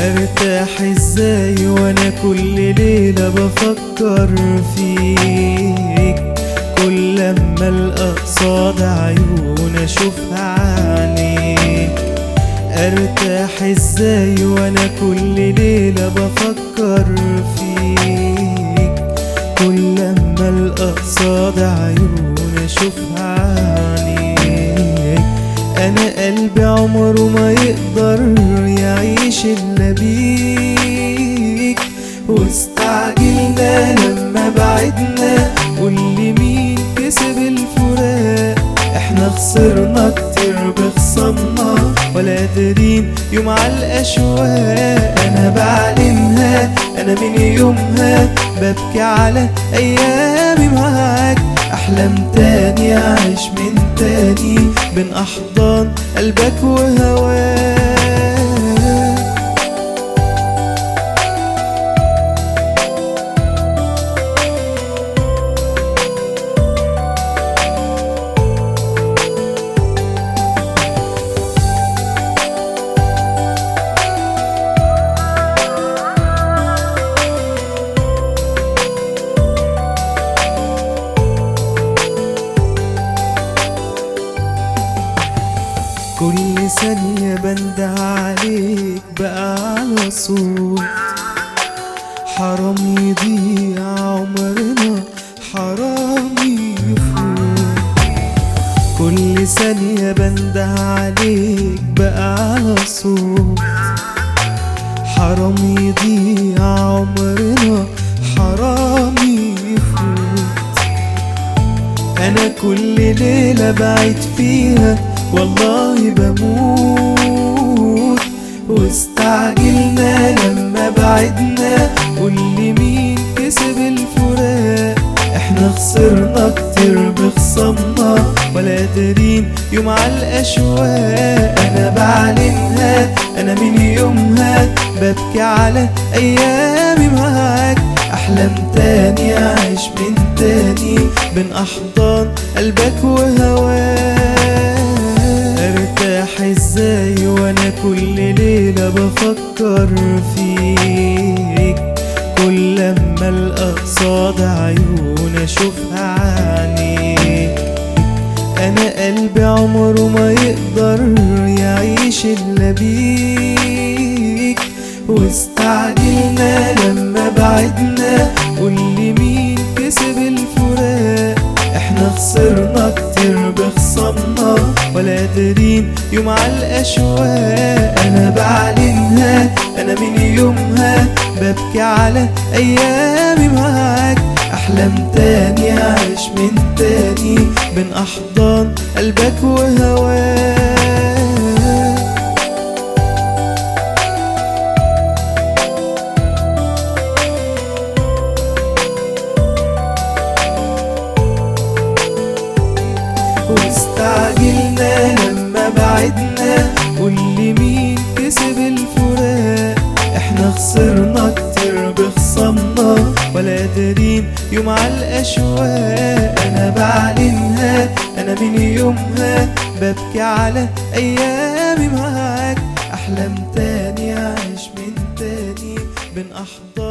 ارتاح ازاي وانا كل ليلة بفكر فيك كل لما القى قصاد عيون اشوفها عينيك ارتاح ازاي وانا كل ليلة بفكر فيك كل لما القى قصاد عيون اشوفها عينيك انا قلبي عمره ما يقدر يعيش الا بيك واستعجلنا لما بعدنا قولي مين كسب الفراق احنا خسرنا كتير بخصمنا ولا قادرين يوم على الاشواق انا بعلمها انا من يومها ببكي على ايامي معاك احلم تاني اعيش من تاني بين احضان قلبك وهواك كل ثانية بنده عليك بقى على صوت حرام يضيع عمرنا حرام يفوت كل ثانية بنده عليك بقى على صوت حرام يضيع عمرنا حرام يفوت انا كل ليلة بعيد فيها والله بموت واستعجلنا لما بعدنا قولي مين كسب الفراق احنا خسرنا كتير بخصمنا ولا قادرين يوم على الاشواق انا بعلمها انا من يومها ببكي على ايامي معاك احلم تاني اعيش من تاني بين احضان قلبك وهواك ارتاح ازاي وانا كل ليلة بفكر فيك كل لما القى قصاد عيون اشوفها عينيك انا قلبي عمره ما يقدر يعيش الا بيك واستعجلنا لما بعدنا قولي مين كسب الفراق احنا خسرنا كتير بخصمنا ولا قادرين يوم على الاشواق انا بعلمها انا من يومها ببكي على ايامي معاك احلم تاني اعيش من تاني بين احضان قلبك وهواك واستعجلنا لما بعدنا قولي مين كسب الفراق احنا خسرنا كتير بخصمنا ولا قادرين يوم على الاشواق انا بعلمها انا من يومها ببكي على ايامي معاك احلم تاني اعيش من تاني بين احضان